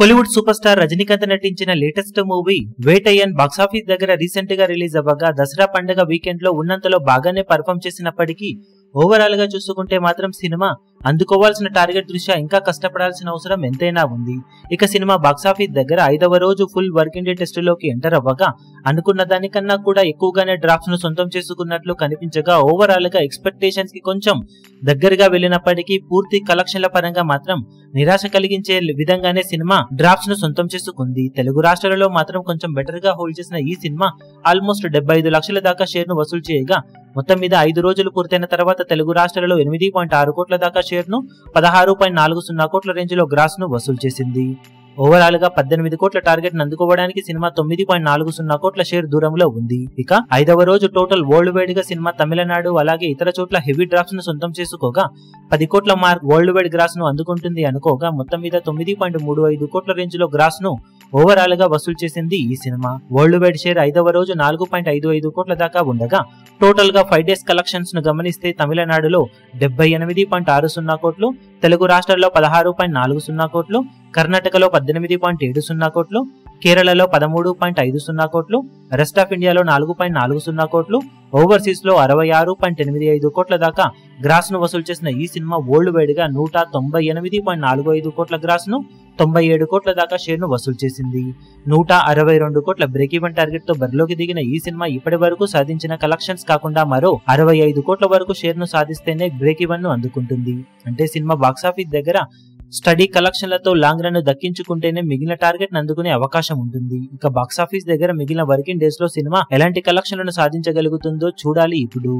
Kollywood super star Rajinikanth నటించిన latest movie Vettaiyan box office దగ్గర recent గా రిలీజ్ అవ్వగా దసరా పండుగ వీకెండ్ లో ఉన్నంతలో బాగానే పర్ఫామ్ చేసినప్పటికీ ఓవరాల్ గా చూసుకుంటే మాత్రం సినిమా అందుకోవాల్సిన టార్గెట్ దృష్ట్యా ఇంకా కష్టపడాల్సిన అవసరం ఎంతైనా ఉంది ఇక సినిమా బాక్సాఫీస్ దగ్గర ఐదవ రోజు ఫుల్ వర్కింగ్ డే టెస్ట్ లోకి ఎంటర్ అవ్వగా అనుకున్న దానికన్నా కూడా ఎక్కువగానే డ్రాప్స్ ను సొంతం చేసుకున్నట్లు కనిపించగా ఓవరాల్ గా ఎక్స్పెక్టేషన్స్ కి కొంచెం దగ్గరగా వెళ్ళినప్పటికీ పూర్తి కలెక్షన్ల పరంగా మాత్రం నిరాశ కలిగించే విధంగానే సినిమా డ్రాప్స్ ను సొంతం చేసుకుంది తెలుగు రాష్ట్రాలలో మాత్రం కొంచెం బెటర్ గా హోల్డ్ చేసిన ఈ సినిమా ఆల్మోస్ట్ డెబ్బై ఐదు లక్షల దాకా షేర్ ను వసూలు చేయగా మొత్తం మీద ఐదు రోజులు పూర్తయిన తర్వాత తెలుగు రాష్ట్రాలలో ఎనిమిది పాయింట్ ఆరు కోట్ల దాకా షేర్ ను పదహారు పాయింట్ నాలుగు సున్నా కోట్ల రేంజ్ లో గ్రాస్ ను వసూలు చేసింది ఓవరాల్ గా పద్దెనిమిది కోట్ల టార్గెట్ ను అందుకోవడానికి సినిమా తొమ్మిది పాయింట్ నాలుగు సున్నా కోట్ల షేర్ దూరంలో ఉంది ఇక ఐదవ రోజు టోటల్ వరల్డ్ వైడ్ గా సినిమా తమిళనాడు అలాగే ఇతర చోట్ల హెవీ డ్రాప్స్ ను సొంతం చేసుకోగా పది కోట్ల మార్క్ వరల్డ్ వైడ్ గ్రాస్ ను అందుకుంటుంది అనుకోగా మొత్తం మీద తొమ్మిది పాయింట్ మూడు ఐదు కోట్ల రేంజ్ లో గ్రాస్ ను ఓవరాల్ గా వసూలు చేసింది ఈ సినిమా వరల్డ్ వైడ్ షేర్ ఐదవ రోజు నాలుగు పాయింట్ ఐదు ఐదు కోట్ల దాకా ఉండగా టోటల్ గా ఫైవ్ డేస్ కలెక్షన్స్ ను గమనిస్తే తమిళనాడులో డెబ్బై ఎనిమిది పాయింట్ ఆరు సున్నా కోట్లు తెలుగు రాష్ట్రాల్లో పదహారు పాయింట్ నాలుగు సున్నా కోట్లు కర్ణాటకలో పద్దెనిమిది పాయింట్ ఏడు సున్నా కోట్లు కేరళలో పదమూడు పాయింట్ ఐదు సున్నా కోట్లు రెస్ట్ ఆఫ్ ఇండియాలో నాలుగు పాయింట్ నాలుగు సున్నా కోట్లు ఓవర్సీస్ లో అరవై ఆరు పాయింట్ ఎనిమిది ఐదు కోట్ల దాకా గ్రాస్ ను వసూలు చేసిన ఈ సినిమా వరల్డ్ వైడ్ గా నూట తొంభై ఎనిమిది పాయింట్ నాలుగు ఐదు కోట్ల గ్రాస్ ను తొంభై ఏడు కోట్ల దాకా షేర్ ను వసూలు చేసింది నూట అరవై రెండు కోట్ల బ్రేక్ ఈవెన్ టార్గెట్ తో బరిలోకి దిగిన ఈ సినిమా ఇప్పటి వరకు సాధించిన కలెక్షన్స్ కాకుండా మరో అరవై ఐదు కోట్ల వరకు షేర్ ను సాధిస్తేనే బ్రేక్ ఈవెన్ ను అందుకుంటుంది అంటే సినిమా బాక్సాఫీస్ దగ్గర స్టడీ కలెక్షన్లతో లాంగ్ రన్ దక్కించుకుంటేనే మిగిలిన టార్గెట్ అందుకునే అవకాశం ఉంటుంది ఇక బాక్సాఫీస్ దగ్గర మిగిలిన వర్కింగ్ డేస్ లో సినిమా ఎలాంటి కలెక్షన్లను సాధించగలుగుతుందో చూడాలి ఇప్పుడు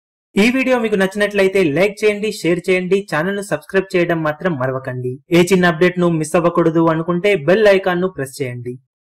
ఈ వీడియో మీకు నచ్చినట్లయితే లైక్ చేయండి షేర్ చేయండి ఛానల్ ను సబ్స్క్రైబ్ చేయడం మాత్రం మరవకండి ఏ చిన్న అప్డేట్ ను మిస్ అవ్వకూడదు అనుకుంటే బెల్ ఐకాన్ ను ప్రెస్ చేయండి